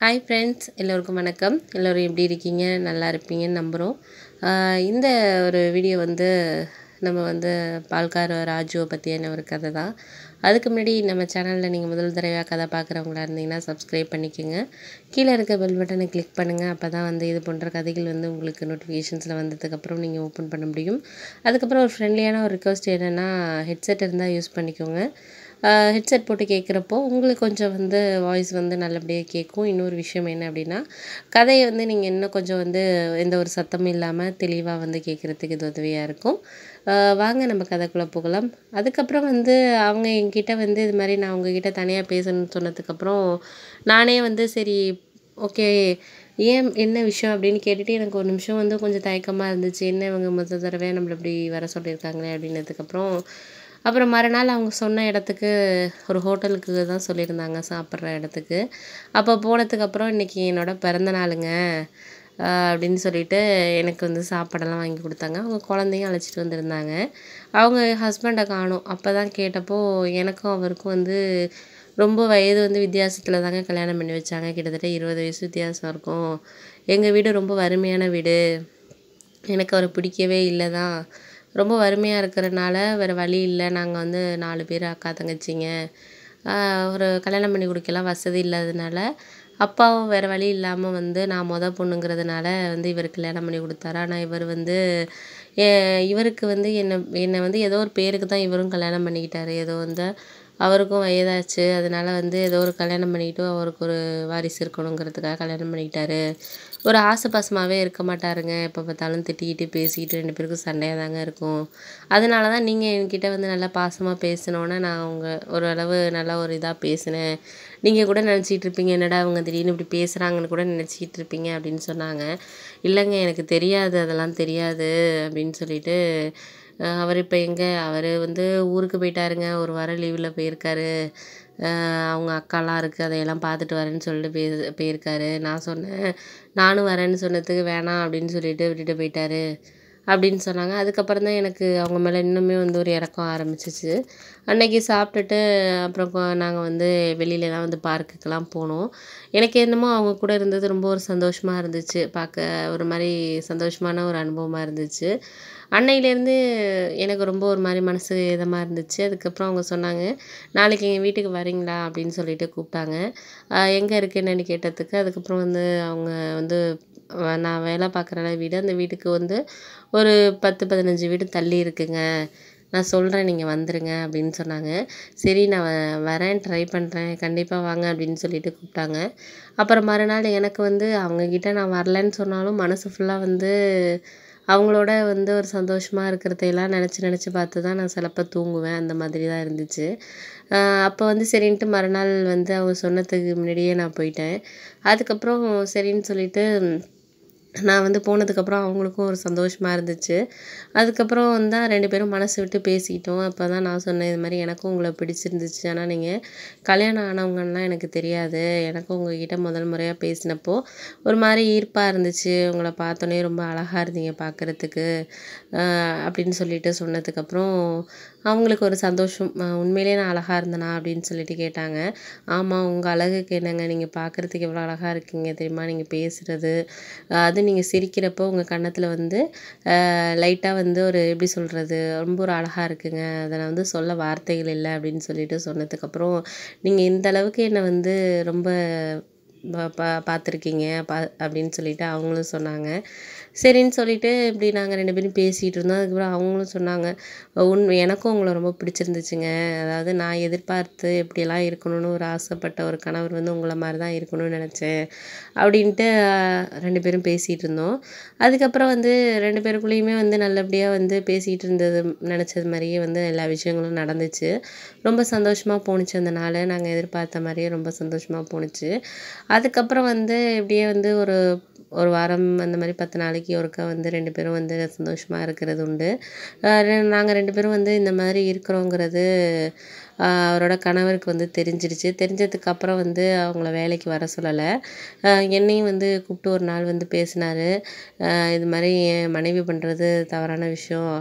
hi friends எல்லோருக்கும் வணக்கம் எல்லோரும் எப்படி இருக்கீங்க நல்லா இருப்பீங்கன்னு நம்புகிறோம் ஆஹ் இந்த ஒரு வீடியோ வந்து நம்ம வந்து பால்கார ராஜுவை பற்றியான ஒரு கதை தான் அதுக்கு முன்னாடி நம்ம சேனலில் நீங்கள் முதல் தடவையாக கதை பார்க்குறவங்களா இருந்தீங்கன்னா சப்ஸ்கிரைப் பண்ணிக்கோங்க கீழே இருக்க பெல் பட்டனை கிளிக் பண்ணுங்கள் அப்போ தான் வந்து இது போன்ற கதைகள் வந்து உங்களுக்கு நோட்டிஃபிகேஷன்ஸில் வந்ததுக்கப்புறம் நீங்கள் ஓப்பன் பண்ண முடியும் அதுக்கப்புறம் ஒரு ஃப்ரெண்ட்லியான ஒரு ரிக்வஸ்ட் என்னென்னா ஹெட்செட் இருந்தால் யூஸ் பண்ணிக்கோங்க ஹெட்செட் போட்டு கேட்குறப்போ உங்களுக்கு கொஞ்சம் வந்து வாய்ஸ் வந்து நல்லபடியாக கேட்கும் இன்னொரு விஷயம் என்ன அப்படின்னா கதையை வந்து நீங்கள் இன்னும் கொஞ்சம் வந்து எந்த ஒரு சத்தமும் இல்லாமல் தெளிவாக வந்து கேட்குறதுக்கு இது உதவியாக இருக்கும் ஆஹ் வாங்க நம்ம கதைக்குள்ளே போகலாம் அதுக்கப்புறம் வந்து அவங்க என்கிட்ட வந்து இது மாதிரி நான் உங்ககிட்ட தனியாக பேசணும்னு சொன்னதுக்கப்புறம் நானே வந்து சரி ஓகே ஏன் என்ன விஷயம் அப்படின்னு கேட்டுட்டு எனக்கு ஒரு நிமிஷம் வந்து கொஞ்சம் தயக்கமாக இருந்துச்சு என்ன இவங்க முதல் தடவையாக நம்மளை இப்படி வர சொல்லியிருக்காங்களே அப்படின்னதுக்கப்புறம் அப்புறம் மறுநாள் அவங்க சொன்ன இடத்துக்கு ஒரு ஹோட்டலுக்கு தான் சொல்லியிருந்தாங்க சாப்பிட்ற இடத்துக்கு அப்போ போனதுக்கப்புறம் இன்றைக்கி என்னோட பிறந்த நாளுங்க ஆஹ் அப்படின்னு சொல்லிட்டு எனக்கு வந்து சாப்பாடெல்லாம் வாங்கி கொடுத்தாங்க அவங்க குழந்தையும் அழைச்சிட்டு வந்திருந்தாங்க அவங்க ஹஸ்பண்டை காணும் அப்போ தான் கேட்டப்போ எனக்கும் அவருக்கும் வந்து ரொம்ப வயது வந்து வித்தியாசத்தில் தாங்க கல்யாணம் பண்ணி வச்சாங்க கிட்டத்தட்ட இருபது வயசு வித்தியாசம் இருக்கும் எங்கள் வீடு ரொம்ப வறுமையான வீடு எனக்கு அவரை பிடிக்கவே இல்லை தான் ரொம்ப வறுமையாக இருக்கிறனால வேறு வழி இல்லை நாங்கள் வந்து நாலு பேர் அக்கா தங்கச்சிங்க ஆஹ் ஒரு கல்யாணம் பண்ணி கொடுக்கலாம் வசதி இல்லாததுனால அப்பாவும் வேறு வழி இல்லாமல் வந்து நான் மொத பொண்ணுங்கிறதுனால வந்து இவர் கல்யாணம் பண்ணி கொடுத்தாரு ஆனால் இவர் வந்து எ- இவருக்கு வந்து என்னை என்னை வந்து ஏதோ ஒரு பேருக்கு தான் இவரும் கல்யாணம் பண்ணிக்கிட்டாரு ஏதோ வந்து அவருக்கும் வயதாச்சு அதனால வந்து ஏதோ ஒரு கல்யாணம் பண்ணிக்கிட்டு அவருக்கு ஒரு வாரிசு இருக்கணுங்கிறதுக்காக கல்யாணம் பண்ணிக்கிட்டாரு ஒரு ஆசை பாசமாகவே இருக்க மாட்டாருங்க எப்போ பார்த்தாலும் திட்டிக்கிட்டு பேசிக்கிட்டு ரெண்டு பேருக்கும் சண்டையாக தாங்க இருக்கும் அதனால தான் நீங்கள் என்கிட்ட வந்து நல்லா பாசமாக பேசினோன்னே நான் அவங்க ஓரளவு நல்லா ஒரு இதாக பேசினேன் நீங்கள் கூட நினச்சிட்டு இருப்பீங்க என்னடா அவங்க திடீர்னு இப்படி பேசுகிறாங்கன்னு கூட நினச்சிக்கிட்டு இருப்பீங்க அப்படின்னு சொன்னாங்க இல்லைங்க எனக்கு தெரியாது அதெல்லாம் தெரியாது அப்படின்னு சொல்லிட்டு அஹ் அவர் இப்போ எங்கே அவர் வந்து ஊருக்கு போயிட்டாருங்க ஒரு வாரம் லீவில் போயிருக்காரு அஹ் அவங்க அக்காலாம் இருக்குது அதையெல்லாம் பார்த்துட்டு வரேன்னு சொல்லிட்டு போய் போயிருக்காரு நான் சொன்னேன் நானும் வரேன்னு சொன்னதுக்கு வேணாம் அப்படின்னு சொல்லிட்டு விட்டுட்டு போயிட்டாரு அப்படின்னு சொன்னாங்க அதுக்கப்புறம் தான் எனக்கு அவங்க மேலே இன்னுமே வந்து ஒரு இறக்கம் ஆரம்பிச்சிச்சு அன்னைக்கு சாப்பிட்டுட்டு அப்புறம் நாங்கள் வந்து வெளியிலலாம் வந்து பார்க்குக்கெல்லாம் போனோம் எனக்கு என்னமோ அவங்க கூட இருந்தது ரொம்ப ஒரு சந்தோஷமாக இருந்துச்சு பார்க்க ஒரு மாதிரி சந்தோஷமான ஒரு அனுபவமாக இருந்துச்சு அன்னையிலேருந்து எனக்கு ரொம்ப ஒரு மாதிரி மனசு இதமாக இருந்துச்சு அதுக்கப்புறம் அவங்க சொன்னாங்க நாளைக்கு எங்கள் வீட்டுக்கு வரீங்களா அப்படின்னு சொல்லிட்டு கூப்பிட்டாங்க எங்கே இருக்கு என்னன்னு கேட்டதுக்கு அதுக்கப்புறம் வந்து அவங்க வந்து அஹ் நான் வேலை பார்க்குற வீடு அந்த வீட்டுக்கு வந்து ஒரு பத்து பதினஞ்சு வீடு தள்ளி இருக்குங்க நான் சொல்கிறேன் நீங்கள் வந்துருங்க அப்படின்னு சொன்னாங்க சரி நான் வ- வரேன் ட்ரை பண்ணுறேன் கண்டிப்பாக வாங்க அப்படின்னு சொல்லிட்டு கூப்பிட்டாங்க அப்புறம் மறுநாள் எனக்கு வந்து அவங்கக்கிட்ட நான் வரலன்னு சொன்னாலும் மனசு ஃபுல்லாக வந்து அவங்களோட வந்து ஒரு சந்தோஷமாக இருக்கிறதையெல்லாம் நினச்சி நினச்சி பார்த்து தான் நான் சிலப்போ தூங்குவேன் அந்த மாதிரி தான் இருந்துச்சு அப்போ வந்து சரின்ட்டு மறுநாள் வந்து அவங்க சொன்னதுக்கு முன்னாடியே நான் போயிட்டேன் அதுக்கப்புறம் சரின்னு சொல்லிட்டு நான் வந்து போனதுக்கப்புறம் அவங்களுக்கும் ஒரு சந்தோஷமாக இருந்துச்சு அதுக்கப்புறம் வந்து ரெண்டு பேரும் மனசு விட்டு பேசிக்கிட்டோம் அப்போ தான் நான் சொன்னேன் இது மாதிரி எனக்கும் உங்களை பிடிச்சிருந்துச்சு ஆனால் நீங்கள் கல்யாணம் ஆனவங்கன்னா எனக்கு தெரியாது எனக்கும் உங்ககிட்ட முதல் முறையாக பேசினப்போ ஒரு மாதிரி ஈர்ப்பாக இருந்துச்சு உங்களை பார்த்தோன்னே ரொம்ப அழகாக இருந்தீங்க பார்க்குறதுக்கு அப்படின்னு சொல்லிட்டு சொன்னதுக்கப்புறம் அவங்களுக்கு ஒரு சந்தோஷம் அஹ் உண்மையிலே நான் அழகாக இருந்தேனா அப்படின்னு சொல்லிட்டு கேட்டாங்க ஆமாம் உங்கள் அழகுக்கு என்னங்க நீங்கள் பார்க்குறதுக்கு எவ்வளோ அழகாக இருக்கீங்க தெரியுமா நீங்கள் பேசுகிறது அது நீங்கள் சிரிக்கிறப்போ உங்கள் கன்னத்தில் வந்து லைட்டாக வந்து ஒரு எப்படி சொல்கிறது ரொம்ப ஒரு அழகாக இருக்குங்க அதை நான் வந்து சொல்ல வார்த்தைகள் இல்லை அப்படின்னு சொல்லிட்டு சொன்னதுக்கப்புறம் நீங்கள் இந்த அளவுக்கு என்னை வந்து ரொம்ப பா பா பார்த்துருக்கீங்க பா அப்படின்னு சொல்லிட்டு அவங்களும் சொன்னாங்க சரின்னு சொல்லிட்டு இப்படி நாங்கள் ரெண்டு பேரும் பேசிகிட்டு இருந்தோம் அதுக்கப்புறம் அவங்களும் சொன்னாங்க உன் எனக்கும் உங்களை ரொம்ப பிடிச்சிருந்துச்சுங்க அதாவது நான் எதிர்பார்த்து எப்படியெல்லாம் இருக்கணும்னு ஒரு ஆசைப்பட்ட ஒரு கணவர் வந்து உங்களை மாதிரி தான் இருக்கணும்னு நினச்சேன் அப்படின்ட்டு ஆஹ், ரெண்டு பேரும் பேசிகிட்டு இருந்தோம் அதுக்கப்புறம் வந்து ரெண்டு பேருக்குள்ளேயுமே வந்து நல்லபடியாக வந்து பேசிகிட்டு இருந்தது நினச்சது மாதிரியே வந்து எல்லா விஷயங்களும் நடந்துச்சு ரொம்ப சந்தோஷமாக போணுச்சு அந்த நாள் நாங்கள் எதிர்பார்த்த மாதிரியே ரொம்ப சந்தோஷமாக போணுச்சு அதுக்கப்புறம் வந்து இப்படியே வந்து ஒரு ஒரு வாரம் அந்த மாதிரி பத்து நாளைக்கு ஒருக்கா வந்து ரெண்டு பேரும் வந்து சந்தோஷமாக இருக்கிறது உண்டு நாங்கள் ரெண்டு பேரும் வந்து இந்த மாதிரி இருக்கிறோங்கிறது ஆஹ் அவரோட கணவருக்கு வந்து தெரிஞ்சிருச்சு தெரிஞ்சதுக்கு அப்புறம் வந்து அவங்கள வேலைக்கு வர சொல்லலை என்னையும் வந்து கூப்பிட்டு ஒரு நாள் வந்து பேசினார் இது மாதிரி என் மனைவி பண்ணுறது தவறான விஷயம்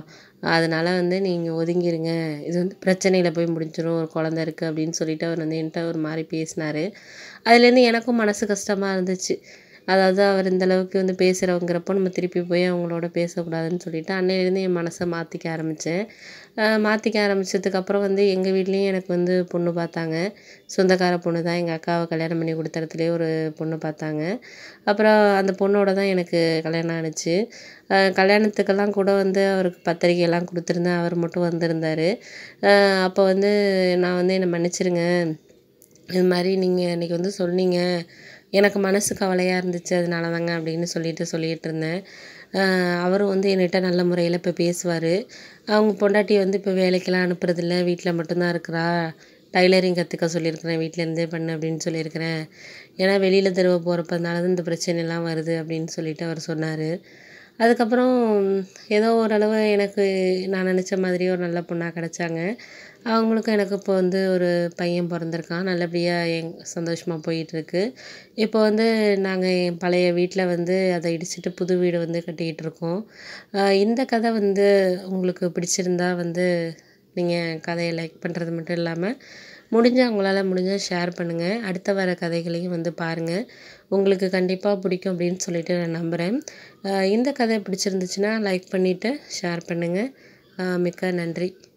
அதனால் வந்து நீங்கள் ஒதுங்கிருங்க இது வந்து பிரச்சனையில் போய் முடிஞ்சிடும் ஒரு குழந்த இருக்குது அப்படின்னு சொல்லிட்டு அவர் வந்து என்கிட்ட ஒரு மாதிரி பேசினாரு அதுலேருந்து எனக்கும் மனசு கஷ்டமாக இருந்துச்சு அதாவது அவர் இந்த அளவுக்கு வந்து பேசுகிறவங்கிறப்போ நம்ம திருப்பி போய் அவங்களோட பேசக்கூடாதுன்னு சொல்லிட்டு அன்னையிலேருந்து என் மனசை மாற்றிக்க ஆரம்பித்தேன் மாற்றிக்க ஆரம்பித்ததுக்கப்புறம் வந்து எங்கள் வீட்லேயும் எனக்கு வந்து பொண்ணு பார்த்தாங்க சொந்தக்கார பொண்ணு தான் எங்கள் அக்காவை கல்யாணம் பண்ணி கொடுத்த இடத்துலயே ஒரு பொண்ணு பார்த்தாங்க அப்புறம் அந்த பொண்ணோட தான் எனக்கு கல்யாணம் ஆணுச்சு அஹ் கல்யாணத்துக்கெல்லாம் கூட வந்து அவருக்கு பத்திரிக்கையெல்லாம் கொடுத்துருந்தேன் அவர் மட்டும் வந்திருந்தார் அப்போ வந்து நான் வந்து என்னை மன்னிச்சிருங்க இது மாதிரி நீங்கள் இன்றைக்கி வந்து சொன்னீங்க எனக்கு மனசு கவலையாக இருந்துச்சு அதனால தாங்க அப்படின்னு சொல்லிட்டு சொல்லிகிட்டு இருந்தேன் ஆஹ் அவரும் வந்து என்கிட்ட நல்ல முறையில் இப்போ பேசுவார் அவங்க பொண்டாட்டி வந்து இப்போ வேலைக்கெல்லாம் அனுப்புறதில்ல வீட்டில் மட்டும்தான் இருக்கிறா டைலரிங் கற்றுக்க சொல்லியிருக்கிறேன் வீட்டிலேருந்தே பண்ணு அப்படின்னு சொல்லியிருக்கிறேன் ஏன்னா வெளியில் தெருவ போகிறப்பனால தான் இந்த பிரச்சனைலாம் வருது அப்படின்னு சொல்லிட்டு அவர் சொன்னார் அதுக்கப்புறம் ஏதோ ஓரளவு எனக்கு நான் நினச்ச மாதிரியே ஒரு நல்ல பொண்ணாக கிடச்சாங்க அவங்களுக்கும் எனக்கு இப்போ வந்து ஒரு பையன் பிறந்திருக்கான் நல்லபடியாக எங் சந்தோஷமாக போயிட்டுருக்கு இப்போ வந்து நாங்கள் என் பழைய வீட்டில் வந்து அதை இடிச்சிட்டு புது வீடு வந்து கட்டிக்கிட்டு இருக்கோம் ஆஹ் இந்த கதை வந்து உங்களுக்கு பிடிச்சிருந்தா வந்து நீங்கள் கதையை லைக் பண்ணுறது மட்டும் இல்லாமல் முடிஞ்சால் உங்களால் முடிஞ்சால் ஷேர் பண்ணுங்கள் அடுத்த வர கதைகளையும் வந்து பாருங்கள் உங்களுக்கு கண்டிப்பாக பிடிக்கும் அப்படின்னு சொல்லிட்டு நான் நம்புகிறேன் ஆஹ் இந்த கதை பிடிச்சிருந்துச்சுன்னா லைக் பண்ணிவிட்டு ஷேர் பண்ணுங்கள் மிக்க நன்றி